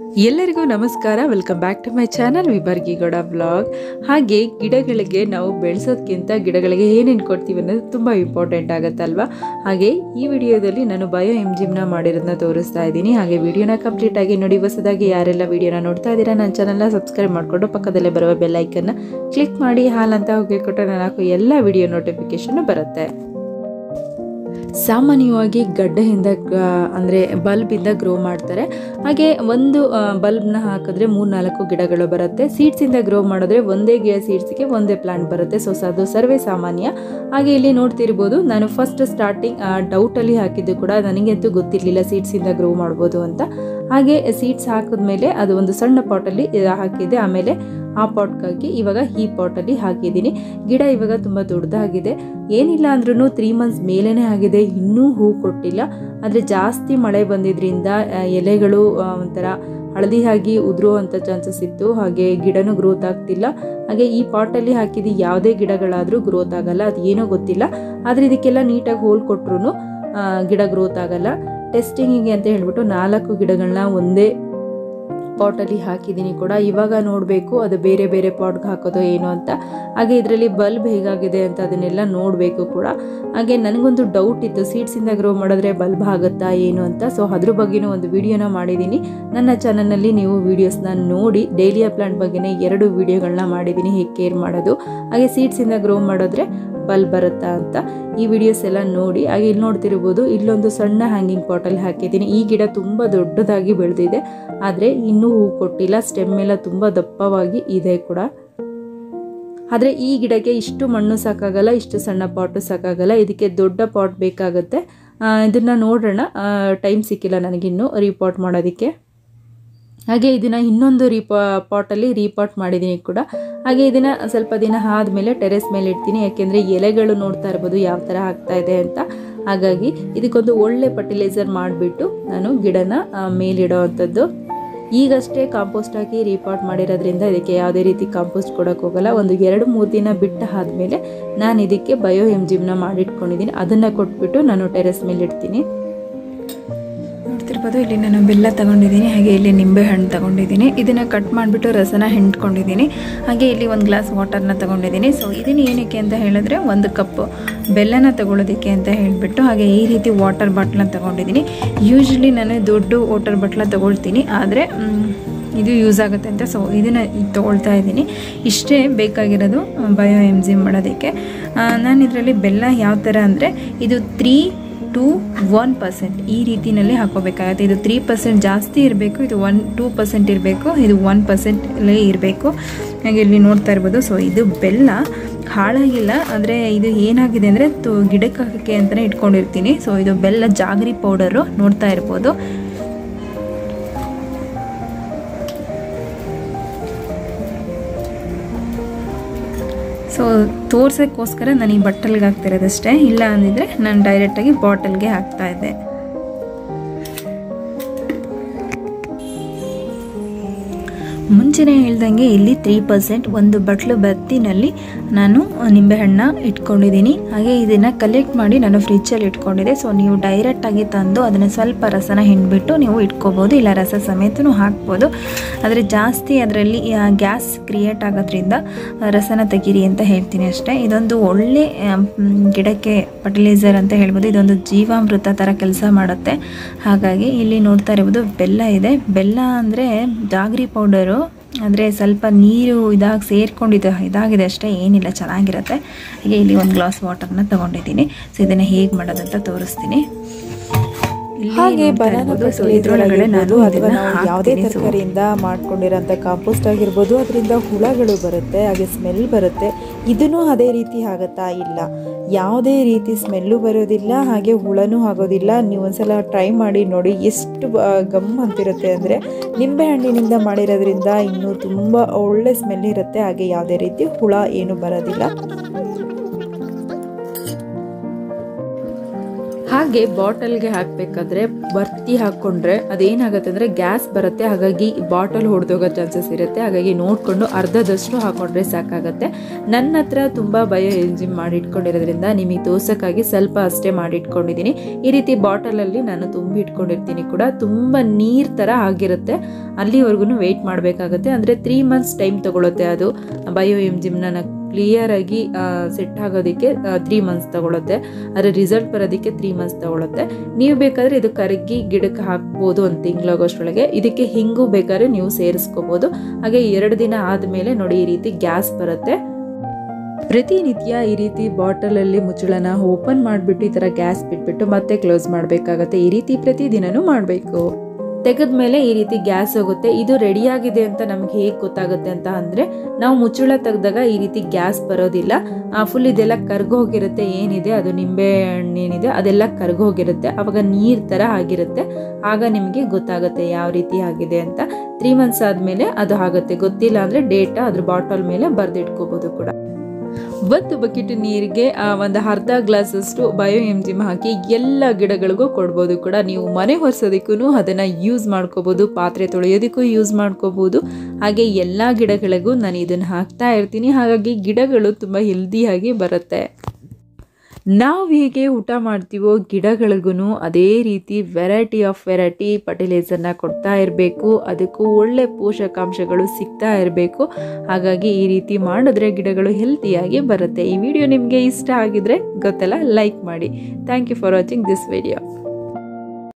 ಎಲ್ಲರಿಗೂ ನಮಸ್ಕಾರ welcome back to my channel ವಿಬರ್ಗಿಗೌಡ ಬ್ಲಾಗ್ ಹಾಗೆ ಗಿಡಗಳಿಗೆ ನಾವು ಬೆಳೆಸೋದಕ್ಕಿಂತ ಗಿಡಗಳಿಗೆ ಏನೇನು ಕೊಡ್ತೀವಿ ಅನ್ನೋದು ತುಂಬ ಇಂಪಾರ್ಟೆಂಟ್ ಆಗುತ್ತಲ್ವಾ ಹಾಗೆ ಈ ವಿಡಿಯೋದಲ್ಲಿ ನಾನು ಬಯೋ ಎಮ್ ಜಿಮ್ನ ಮಾಡಿರೋದನ್ನ ತೋರಿಸ್ತಾ ಇದ್ದೀನಿ ಹಾಗೆ ವಿಡಿಯೋನ ಕಂಪ್ಲೀಟ್ ಆಗಿ ನೋಡಿ ಹೊಸದಾಗಿ ಯಾರೆಲ್ಲ ವಿಡಿಯೋನ ನೋಡ್ತಾ ಇದ್ದೀರಾ ನನ್ನ ಚಾನಲ್ನ ಸಬ್ಸ್ಕ್ರೈಬ್ ಮಾಡಿಕೊಂಡು ಪಕ್ಕದಲ್ಲೇ ಬರುವ ಬೆಲ್ಲೈಕನ್ನ ಕ್ಲಿಕ್ ಮಾಡಿ ಹಾಲಂತ ಹೋಗಿ ಕೊಟ್ಟರೆ ನಾನು ಹಾಕೋ ಎಲ್ಲ ವಿಡಿಯೋ ನೋಟಿಫಿಕೇಶನ್ ಬರುತ್ತೆ ಸಾಮಾನ್ಯವಾಗಿ ಗಡ್ಡೆಯಿಂದ ಅಂದರೆ ಬಲ್ಬಿಂದ ಗ್ರೋ ಮಾಡ್ತಾರೆ ಹಾಗೆ ಒಂದು ಬಲ್ಬ್ನ ಹಾಕಿದ್ರೆ ಮೂರು ನಾಲ್ಕು ಗಿಡಗಳು ಬರುತ್ತೆ ಸೀಡ್ಸಿಂದ ಗ್ರೋ ಮಾಡಿದ್ರೆ ಒಂದೇ ಗಿಡ ಸೀಡ್ಸ್ಗೆ ಒಂದೇ ಪ್ಲಾಂಟ್ ಬರುತ್ತೆ ಸೊ ಅದು ಸರ್ವೇ ಸಾಮಾನ್ಯ ಹಾಗೆ ಇಲ್ಲಿ ನೋಡ್ತಿರ್ಬೋದು ನಾನು ಫಸ್ಟ್ ಸ್ಟಾರ್ಟಿಂಗ್ ಡೌಟಲ್ಲಿ ಹಾಕಿದ್ದು ಕೂಡ ನನಗಂತೂ ಗೊತ್ತಿರಲಿಲ್ಲ ಸೀಡ್ಸಿಂದ ಗ್ರೋ ಮಾಡ್ಬೋದು ಅಂತ ಹಾಗೆ ಸೀಡ್ಸ್ ಹಾಕಿದ್ಮೇಲೆ ಅದು ಒಂದು ಸಣ್ಣ ಪಾಟಲ್ಲಿ ಹಾಕಿದ್ದೆ ಆಮೇಲೆ ಆ ಪಾಟ್ಗಾಗಿ ಇವಾಗ ಈ ಪಾಟಲ್ಲಿ ಹಾಕಿದ್ದೀನಿ ಗಿಡ ಇವಾಗ ತುಂಬ ದೊಡ್ಡದಾಗಿದೆ ಏನಿಲ್ಲ ಅಂದ್ರೂ ತ್ರೀ ಮಂತ್ಸ್ ಮೇಲೇ ಆಗಿದೆ ಇನ್ನೂ ಹೂ ಕೊಟ್ಟಿಲ್ಲ ಆದರೆ ಜಾಸ್ತಿ ಮಳೆ ಬಂದಿದ್ರಿಂದ ಎಲೆಗಳು ಒಂಥರ ಹಳದಿ ಆಗಿ ಉದುರುವಂಥ ಚಾನ್ಸಸ್ ಇತ್ತು ಹಾಗೆ ಗಿಡನೂ ಗ್ರೋತ್ ಆಗ್ತಿಲ್ಲ ಹಾಗೆ ಈ ಪಾಟಲ್ಲಿ ಹಾಕಿದ ಯಾವುದೇ ಗಿಡಗಳಾದರೂ ಗ್ರೋತ್ ಆಗಲ್ಲ ಅದು ಏನೋ ಗೊತ್ತಿಲ್ಲ ಆದರೆ ಇದಕ್ಕೆಲ್ಲ ನೀಟಾಗಿ ಹೋಲ್ ಕೊಟ್ಟರು ಗಿಡ ಗ್ರೋತ್ ಆಗಲ್ಲ ಟೆಸ್ಟಿಂಗಿಗೆ ಅಂತ ಹೇಳ್ಬಿಟ್ಟು ನಾಲ್ಕು ಗಿಡಗಳನ್ನ ಒಂದೇ ಪಾಟಲ್ಲಿ ಹಾಕಿದ್ದೀನಿ ಕೂಡ ಇವಾಗ ನೋಡಬೇಕು ಅದು ಬೇರೆ ಬೇರೆ ಪಾಟ್ಗೆ ಹಾಕೋದು ಏನು ಅಂತ ಹಾಗೆ ಇದರಲ್ಲಿ ಬಲ್ಬ್ ಹೇಗಾಗಿದೆ ಅಂತ ಅದನ್ನೆಲ್ಲ ನೋಡಬೇಕು ಕೂಡ ಹಾಗೆ ನನಗೊಂದು ಡೌಟ್ ಇತ್ತು ಸೀಡ್ಸಿಂದ ಗ್ರೋ ಮಾಡಿದ್ರೆ ಬಲ್ಬ್ ಆಗುತ್ತಾ ಏನು ಅಂತ ಸೊ ಅದ್ರ ಬಗ್ಗೆನೂ ಒಂದು ವಿಡಿಯೋನ ಮಾಡಿದ್ದೀನಿ ನನ್ನ ಚಾನಲ್ನಲ್ಲಿ ನೀವು ವೀಡಿಯೋಸ್ನ ನೋಡಿ ಡೈಲಿಯ ಪ್ಲಾಂಟ್ ಬಗ್ಗೆನೇ ಎರಡು ವಿಡಿಯೋಗಳನ್ನ ಮಾಡಿದ್ದೀನಿ ಹೇಗೆ ಕೇರ್ ಮಾಡೋದು ಹಾಗೆ ಸೀಡ್ಸಿಂದ ಗ್ರೋ ಮಾಡಿದ್ರೆ ಬಲ್ಬ್ ಬರುತ್ತಾ ಅಂತ ಈ ವಿಡಿಯೋಸ್ ಎಲ್ಲ ನೋಡಿ ಹಾಗೆ ಇಲ್ಲಿ ನೋಡ್ತಿರ್ಬೋದು ಇಲ್ಲೊಂದು ಸಣ್ಣ ಹ್ಯಾಂಗಿಂಗ್ ಪಾಟಲ್ಲಿ ಹಾಕಿದ್ದೀನಿ ಈ ಗಿಡ ತುಂಬ ದೊಡ್ಡದಾಗಿ ಬೆಳೆದಿದೆ ಆದರೆ ಇನ್ನೂ ಹೂ ಕೊಟ್ಟಿಲ್ಲ ಸ್ಟೆಮ್ ಎಲ್ಲ ತುಂಬ ದಪ್ಪವಾಗಿ ಇದೆ ಕೂಡ ಆದರೆ ಈ ಗಿಡಕ್ಕೆ ಇಷ್ಟು ಮಣ್ಣು ಸಾಕಾಗಲ್ಲ ಇಷ್ಟು ಸಣ್ಣ ಪಾಟು ಸಾಕಾಗಲ್ಲ ಇದಕ್ಕೆ ದೊಡ್ಡ ಪಾಟ್ ಬೇಕಾಗುತ್ತೆ ಇದನ್ನು ನೋಡೋಣ ಟೈಮ್ ಸಿಕ್ಕಿಲ್ಲ ನನಗಿನ್ನೂ ರೀಪಾಟ್ ಮಾಡೋದಕ್ಕೆ ಹಾಗೆ ಇದನ್ನು ಇನ್ನೊಂದು ರೀಪಾ ಪಾಟಲ್ಲಿ ರೀಪಾಟ್ ಮಾಡಿದ್ದೀನಿ ಕೂಡ ಹಾಗೆ ಇದನ್ನು ಸ್ವಲ್ಪ ದಿನ ಆದಮೇಲೆ ಟೆರೆಸ್ ಮೇಲೆ ಇಡ್ತೀನಿ ಯಾಕೆಂದರೆ ಎಲೆಗಳು ನೋಡ್ತಾ ಇರ್ಬೋದು ಯಾವ ಥರ ಆಗ್ತಾ ಇದೆ ಅಂತ ಹಾಗಾಗಿ ಇದಕ್ಕೊಂದು ಒಳ್ಳೆ ಫರ್ಟಿಲೈಸರ್ ಮಾಡಿಬಿಟ್ಟು ನಾನು ಗಿಡನ ಮೇಲಿಡೋ ಅಂಥದ್ದು ಈಗಷ್ಟೇ ಕಾಂಪೋಸ್ಟ್ ಹಾಕಿ ರೀಪಾಟ್ ಮಾಡಿರೋದ್ರಿಂದ ಇದಕ್ಕೆ ಯಾವುದೇ ರೀತಿ ಕಾಂಪೋಸ್ಟ್ ಕೊಡೋಕೆ ಹೋಗಲ್ಲ ಒಂದು ಎರಡು ಮೂರು ದಿನ ಬಿಟ್ಟ ಆದಮೇಲೆ ನಾನು ಇದಕ್ಕೆ ಬಯೋ ಎಮ್ ಜಿಮ್ನ ಮಾಡಿಟ್ಕೊಂಡಿದ್ದೀನಿ ಅದನ್ನು ಕೊಟ್ಬಿಟ್ಟು ನಾನು ಟೆರೆಸ್ ಮೇಲೆ ಇಡ್ತೀನಿ ನೋಡ್ತಿರ್ಬೋದು ಇಲ್ಲಿ ನಾನು ಬೆಲ್ಲ ತಗೊಂಡಿದ್ದೀನಿ ಹಾಗೆ ಇಲ್ಲಿ ನಿಂಬೆ ಹಣ್ಣು ತಗೊಂಡಿದ್ದೀನಿ ಇದನ್ನು ಕಟ್ ಮಾಡಿಬಿಟ್ಟು ರಸನ ಹಿಂಡ್ಕೊಂಡಿದ್ದೀನಿ ಹಾಗೆ ಇಲ್ಲಿ ಒಂದು ಗ್ಲಾಸ್ ವಾಟರ್ನ ತಗೊಂಡಿದ್ದೀನಿ ಸೊ ಇದನ್ನು ಏನಕ್ಕೆ ಅಂತ ಹೇಳಿದ್ರೆ ಒಂದು ಕಪ್ ಬೆಲ್ಲನ ತಗೊಳ್ಳೋದಕ್ಕೆ ಅಂತ ಹೇಳಿಬಿಟ್ಟು ಹಾಗೆ ಈ ರೀತಿ ವಾಟರ್ ಬಾಟ್ಲನ್ನ ತಗೊಂಡಿದ್ದೀನಿ ಯೂಶ್ವಲಿ ನಾನು ದೊಡ್ಡ ವಾಟರ್ ಬಾಟ್ಲ ತಗೊಳ್ತೀನಿ ಆದರೆ ಇದು ಯೂಸ್ ಆಗುತ್ತೆ ಅಂತ ಸೊ ಇದನ್ನು ತೊಗೊಳ್ತಾ ಇದ್ದೀನಿ ಇಷ್ಟೇ ಬೇಕಾಗಿರೋದು ಬಯೋ ಎಮ್ಜಿಮ್ ಮಾಡೋದಕ್ಕೆ ನಾನು ಇದರಲ್ಲಿ ಬೆಲ್ಲ ಯಾವ ಥರ ಅಂದರೆ ಇದು ತ್ರೀ ಟು ಒನ್ ಪರ್ಸೆಂಟ್ ಈ ರೀತಿಯಲ್ಲಿ ಹಾಕೋಬೇಕಾಗತ್ತೆ ಇದು ತ್ರೀ ಪರ್ಸೆಂಟ್ ಜಾಸ್ತಿ ಇರಬೇಕು ಇದು ಒನ್ ಟೂ ಪರ್ಸೆಂಟ್ ಇರಬೇಕು ಇದು ಒನ್ ಪರ್ಸೆಂಟಲ್ಲೇ ಇರಬೇಕು ಹಾಗೆ ಇಲ್ಲಿ ನೋಡ್ತಾ ಇರ್ಬೋದು ಸೊ ಇದು ಬೆಲ್ಲ ಹಾಳಾಗಿಲ್ಲ ಆದರೆ ಇದು ಏನಾಗಿದೆ ಅಂದರೆ ತು ಗಿಡಕ್ಕೆ ಹಾಕೋಕ್ಕೆ ಅಂತಲೇ ಇಟ್ಕೊಂಡಿರ್ತೀನಿ ಸೊ ಇದು ಬೆಲ್ಲ ಜಾಗರಿ ಪೌಡರು ನೋಡ್ತಾ ಇರ್ಬೋದು ಸೊ ತೋರ್ಸೋಕ್ಕೋಸ್ಕರ ನಾನು ಈ ಬಟ್ಟಲ್ಗೆ ಹಾಕ್ತಿರೋದಷ್ಟೇ ಇಲ್ಲ ಅಂದಿದ್ರೆ ನಾನು ಡೈರೆಕ್ಟಾಗಿ ಬಾಟಲ್ಗೆ ಹಾಕ್ತಾ ಇದ್ದೆ ಮುಂಚೆನೇ ಹೇಳ್ದಂಗೆ ಇಲ್ಲಿ ತ್ರೀ ಪರ್ಸೆಂಟ್ ಒಂದು ಬಟ್ಲು ಬತ್ತಿನಲ್ಲಿ ನಾನು ನಿಂಬೆಹಣ್ಣ ಇಟ್ಕೊಂಡಿದ್ದೀನಿ ಹಾಗೆ ಇದನ್ನು ಕಲೆಕ್ಟ್ ಮಾಡಿ ನಾನು ಫ್ರಿಜ್ಜಲ್ಲಿ ಇಟ್ಕೊಂಡಿದ್ದೆ ಸೊ ನೀವು ಡೈರೆಕ್ಟಾಗಿ ತಂದು ಅದನ್ನು ಸ್ವಲ್ಪ ರಸನ ಹಿಂಡ್ಬಿಟ್ಟು ನೀವು ಇಟ್ಕೋಬೋದು ಇಲ್ಲ ರಸ ಸಮೇತನೂ ಹಾಕ್ಬೋದು ಆದರೆ ಜಾಸ್ತಿ ಅದರಲ್ಲಿ ಗ್ಯಾಸ್ ಕ್ರಿಯೇಟ್ ಆಗೋದ್ರಿಂದ ರಸನ ತೆಗೀರಿ ಅಂತ ಹೇಳ್ತೀನಿ ಅಷ್ಟೇ ಇದೊಂದು ಒಳ್ಳೆ ಗಿಡಕ್ಕೆ ಫರ್ಟಿಲೈಸರ್ ಅಂತ ಹೇಳ್ಬೋದು ಇದೊಂದು ಜೀವಾಮೃತ ಥರ ಕೆಲಸ ಮಾಡುತ್ತೆ ಹಾಗಾಗಿ ಇಲ್ಲಿ ನೋಡ್ತಾ ಇರ್ಬೋದು ಬೆಲ್ಲ ಇದೆ ಬೆಲ್ಲ ಅಂದರೆ ಜಾಗ್ರಿ ಪೌಡರು ಅಂದರೆ ಸ್ವಲ್ಪ ನೀರು ಇದಾಗಿ ಸೇರ್ಕೊಂಡಿದ್ದು ಇದಾಗಿದೆ ಅಷ್ಟೇ ಏನಿಲ್ಲ ಚೆನ್ನಾಗಿರುತ್ತೆ ಹಾಗೆ ಇಲ್ಲಿ ಒಂದು ಗ್ಲಾಸ್ ವಾಟರ್ನ ತೊಗೊಂಡಿದ್ದೀನಿ ಸೊ ಇದನ್ನು ಹೇಗೆ ಮಾಡೋದಂತ ತೋರಿಸ್ತೀನಿ ಹಾಗೆ ಬನಾನ ಇದ್ರೊಳಗಡೆ ನಾನು ಅಥವಾ ನಾವು ಯಾವುದೇ ತರಕಾರಿಯಿಂದ ಮಾಡ್ಕೊಂಡಿರೋಂಥ ಕಾಂಪೋಸ್ಟ್ ಆಗಿರ್ಬೋದು ಅದರಿಂದ ಹುಳಗಳು ಬರುತ್ತೆ ಹಾಗೆ ಸ್ಮೆಲ್ ಬರುತ್ತೆ ಇದನ್ನು ಅದೇ ರೀತಿ ಆಗುತ್ತಾ ಇಲ್ಲ ಯಾವುದೇ ರೀತಿ ಸ್ಮೆಲ್ಲು ಬರೋದಿಲ್ಲ ಹಾಗೆ ಹುಳನೂ ಆಗೋದಿಲ್ಲ ನೀವು ಒಂದ್ಸಲ ಟ್ರೈ ಮಾಡಿ ನೋಡಿ ಎಷ್ಟು ಗಮ್ ಅಂತಿರುತ್ತೆ ಅಂದರೆ ನಿಂಬೆ ಹಣ್ಣಿನಿಂದ ಮಾಡಿರೋದ್ರಿಂದ ಇನ್ನೂ ತುಂಬ ಒಳ್ಳೆ ಸ್ಮೆಲ್ ಇರುತ್ತೆ ಹಾಗೆ ಯಾವುದೇ ರೀತಿ ಹುಳ ಏನು ಬರೋದಿಲ್ಲ ಹಾಗೆ ಬಾಟಲ್ಗೆ ಹಾಕಬೇಕಾದ್ರೆ ಬರ್ತಿ ಹಾಕ್ಕೊಂಡ್ರೆ ಅದೇನಾಗುತ್ತೆ ಅಂದರೆ ಗ್ಯಾಸ್ ಬರುತ್ತೆ ಹಾಗಾಗಿ ಬಾಟಲ್ ಹೊಡೆದೋಗೋ ಚಾನ್ಸಸ್ ಇರುತ್ತೆ ಹಾಗಾಗಿ ನೋಡಿಕೊಂಡು ಅರ್ಧದಷ್ಟು ಹಾಕೊಂಡ್ರೆ ಸಾಕಾಗುತ್ತೆ ನನ್ನ ಹತ್ರ ತುಂಬ ಬಯೋ ಎಂಜಿಮ್ ಮಾಡಿಟ್ಕೊಂಡಿರೋದ್ರಿಂದ ನಿಮಗೆ ತೋರ್ಸೋಕ್ಕಾಗಿ ಸ್ವಲ್ಪ ಅಷ್ಟೇ ಮಾಡಿಟ್ಕೊಂಡಿದ್ದೀನಿ ಈ ರೀತಿ ಬಾಟಲಲ್ಲಿ ನಾನು ತುಂಬಿ ಇಟ್ಕೊಂಡಿರ್ತೀನಿ ಕೂಡ ತುಂಬ ನೀರು ಥರ ಆಗಿರುತ್ತೆ ಅಲ್ಲಿವರೆಗೂ ವೆಯ್ಟ್ ಮಾಡಬೇಕಾಗುತ್ತೆ ಅಂದರೆ ತ್ರೀ ಮಂತ್ಸ್ ಟೈಮ್ ತೊಗೊಳುತ್ತೆ ಅದು ಬಯೋ ಎಂಜಿಮ್ನ ಕ್ಲಿಯರಾಗಿ ಸೆಟ್ ಆಗೋದಕ್ಕೆ ತ್ರೀ ಮಂತ್ಸ್ ತಗೊಳುತ್ತೆ ಅದರ ರಿಸಲ್ಟ್ ಬರೋದಕ್ಕೆ ತ್ರೀ ಮಂತ್ಸ್ ತಗೊಳುತ್ತೆ ನೀವು ಬೇಕಾದರೆ ಇದು ಕರಗಿ ಗಿಡಕ್ಕೆ ಹಾಕ್ಬೋದು ಒಂದು ತಿಂಗಳಾಗೋಷ್ಟರೊಳಗೆ ಇದಕ್ಕೆ ಹಿಂಗು ಬೇಕಾದ್ರೆ ನೀವು ಸೇರಿಸ್ಕೋಬೋದು ಹಾಗೆ ಎರಡು ದಿನ ಆದಮೇಲೆ ನೋಡಿ ಈ ರೀತಿ ಗ್ಯಾಸ್ ಬರುತ್ತೆ ಪ್ರತಿನಿತ್ಯ ಈ ರೀತಿ ಬಾಟಲಲ್ಲಿ ಮುಚ್ಚಳನ ಓಪನ್ ಮಾಡಿಬಿಟ್ಟು ಈ ಥರ ಗ್ಯಾಸ್ ಬಿಟ್ಬಿಟ್ಟು ಮತ್ತೆ ಕ್ಲೋಸ್ ಮಾಡಬೇಕಾಗತ್ತೆ ಈ ರೀತಿ ಪ್ರತಿದಿನನೂ ಮಾಡಬೇಕು ತೆಗೆದ ಮೇಲೆ ಈ ರೀತಿ ಗ್ಯಾಸ್ ಹೋಗುತ್ತೆ ಇದು ರೆಡಿಯಾಗಿದೆ ಅಂತ ನಮ್ಗೆ ಹೇಗೆ ಗೊತ್ತಾಗುತ್ತೆ ಅಂತ ಅಂದರೆ ನಾವು ಮುಚ್ಚಳ ತೆಗೆದಾಗ ಈ ರೀತಿ ಗ್ಯಾಸ್ ಬರೋದಿಲ್ಲ ಫುಲ್ ಇದೆಲ್ಲ ಕರ್ಗೋಗಿರುತ್ತೆ ಏನಿದೆ ಅದು ನಿಂಬೆ ಹಣ್ಣೇನಿದೆ ಅದೆಲ್ಲ ಕರ್ಗೋಗಿರುತ್ತೆ ಅವಾಗ ನೀರು ಥರ ಆಗಿರುತ್ತೆ ಆಗ ನಿಮಗೆ ಗೊತ್ತಾಗುತ್ತೆ ಯಾವ ರೀತಿ ಆಗಿದೆ ಅಂತ ತ್ರೀ ಮಂತ್ಸ್ ಆದಮೇಲೆ ಅದು ಆಗುತ್ತೆ ಗೊತ್ತಿಲ್ಲ ಅಂದರೆ ಡೇಟಾ ಅದ್ರ ಬಾಟಲ್ ಮೇಲೆ ಬರೆದಿಟ್ಕೋಬೋದು ಕೂಡ ಒಂದು ಬಕೆಟ್ ನೀರಿಗೆ ಒಂದು ಅರ್ಧ ಗ್ಲಾಸಷ್ಟು ಬಯೋ ಎಂಜಿಮ್ ಹಾಕಿ ಎಲ್ಲ ಗಿಡಗಳಿಗೂ ಕೊಡ್ಬೋದು ಕೂಡ ನೀವು ಮನೆ ಒರೆಸೋದಕ್ಕೂ ಅದನ್ನು ಯೂಸ್ ಮಾಡ್ಕೋಬೋದು ಪಾತ್ರೆ ತೊಳೆಯೋದಕ್ಕೂ ಯೂಸ್ ಮಾಡ್ಕೋಬೋದು ಹಾಗೆ ಎಲ್ಲ ಗಿಡಗಳಿಗೂ ನಾನು ಇದನ್ನು ಹಾಕ್ತಾ ಇರ್ತೀನಿ ಹಾಗಾಗಿ ಗಿಡಗಳು ತುಂಬ ಹೆಲ್ದಿಯಾಗಿ ಬರುತ್ತೆ ನಾವು ಹೇಗೆ ಊಟ ಮಾಡ್ತೀವೋ ಗಿಡಗಳಿಗೂ ಅದೇ ರೀತಿ ವೆರೈಟಿ ಆಫ್ ವೆರೈಟಿ ಫರ್ಟಿಲೈಸರ್ನ ಕೊಡ್ತಾ ಇರಬೇಕು ಅದಕ್ಕೂ ಒಳ್ಳೆ ಪೋಷಕಾಂಶಗಳು ಸಿಗ್ತಾ ಇರಬೇಕು ಹಾಗಾಗಿ ಈ ರೀತಿ ಮಾಡಿದ್ರೆ ಗಿಡಗಳು ಹೆಲ್ತಿಯಾಗಿ ಬರುತ್ತೆ ಈ ವಿಡಿಯೋ ನಿಮಗೆ ಇಷ್ಟ ಆಗಿದ್ರೆ ಗೊತ್ತಲ್ಲ ಲೈಕ್ ಮಾಡಿ thank you for watching this video